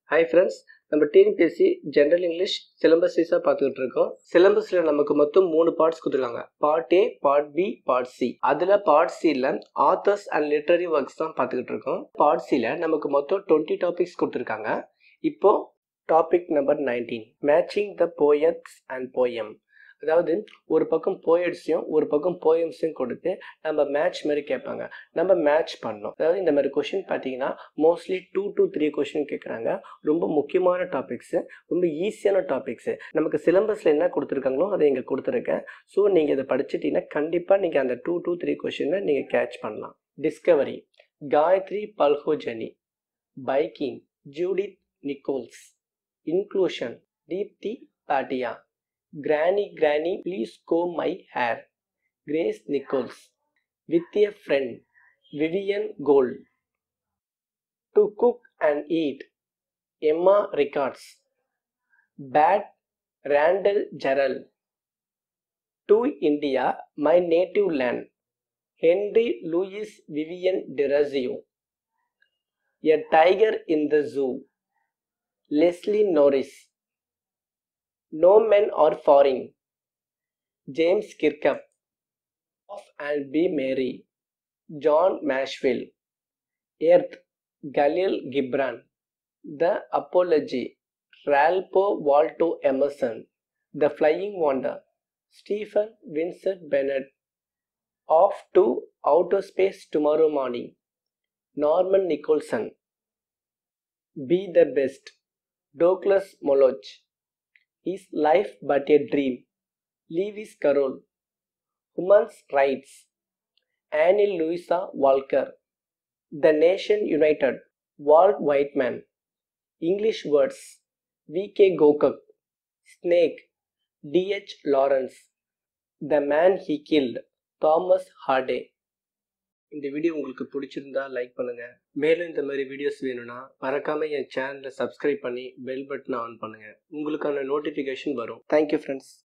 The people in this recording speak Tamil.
ஹாய் ஃப்ரெண்ட்ஸ் நம்ம டிஎன்பிஎஸ்சி ஜென்ரல் இங்கிலீஷ் சிலபஸ் வைஸாக பார்த்துக்கிட்டு இருக்கோம் சிலபஸில் நமக்கு மொத்தம் மூணு பார்ட்ஸ் கொடுத்துருக்காங்க part A part B part C அதில் பார்ட் சியில் ஆத்தர்ஸ் அண்ட் லிட்ரரி ஒர்க்ஸ் தான் பார்த்துக்கிட்டு இருக்கோம் பார்ட் சியில் நமக்கு மொத்தம் டுவெண்ட்டி டாபிக்ஸ் கொடுத்துருக்காங்க இப்போ topic number nineteen matching the poets and poem அதாவது ஒரு பக்கம் போயட்ஸையும் ஒரு பக்கம் போயம்ஸையும் கொடுத்து நம்ம மேட்ச் மாதிரி கேட்பாங்க நம்ம மேட்ச் பண்ணோம் அதாவது இந்த மாதிரி கொஷின் பார்த்தீங்கன்னா mostly two to three question கேட்குறாங்க ரொம்ப முக்கியமான டாபிக்ஸு ரொம்ப ஈஸியான டாபிக்ஸு நமக்கு சிலபஸில் என்ன கொடுத்துருக்காங்களோ அதை இங்கே கொடுத்துருக்கேன் ஸோ நீங்கள் இதை படிச்சிட்டிங்கன்னா கண்டிப்பாக நீங்கள் அந்த டூ டூ த்ரீ கொஷினை நீங்கள் கேட்ச் பண்ணலாம் டிஸ்கவரி காயத்ரி பல்ஹோஜனி biking Judith Nichols inclusion Deepti Bhatia granny granny please go my hair Grace Nichols with a friend Vivian Gold to cook and eat Emma Rickards bad Randall Jarrell to India my native land Henry Louis Vivian Derozio a tiger in the zoo Leslie Norris No men are foreign. James Kirkup. Off and Be Merry. John Mashville. Earth. Galil Gibran. The Apology. Ralph Waldo Emerson. The Flying Wonder. Stephen Vincent Bennett. Off to Outer Space Tomorrow Morning. Norman Nicholson. Be the Best. Douglas Moloch. Is Life But a Dream? Lewis Carroll. Women's Rights. Annie Louisa Walker. The Nation United. Walt Whiteman. English Words. V.K. Gokak. Snake. D.H. Lawrence. The Man He Killed. Thomas Hardy. இந்த வீடியோ உங்களுக்கு பிடிச்சிருந்தா லைக் பண்ணுங்க மேலும் இந்த மாதிரி வீடியோஸ் வேணும்னா மறக்காம என் சேனலை சப்ஸ்கிரைப் பண்ணி பெல் பட்டனை ஆன் பண்ணுங்க உங்களுக்கான நோட்டிஃபிகேஷன் வரும் தேங்க்யூ ஃப்ரெண்ட்ஸ்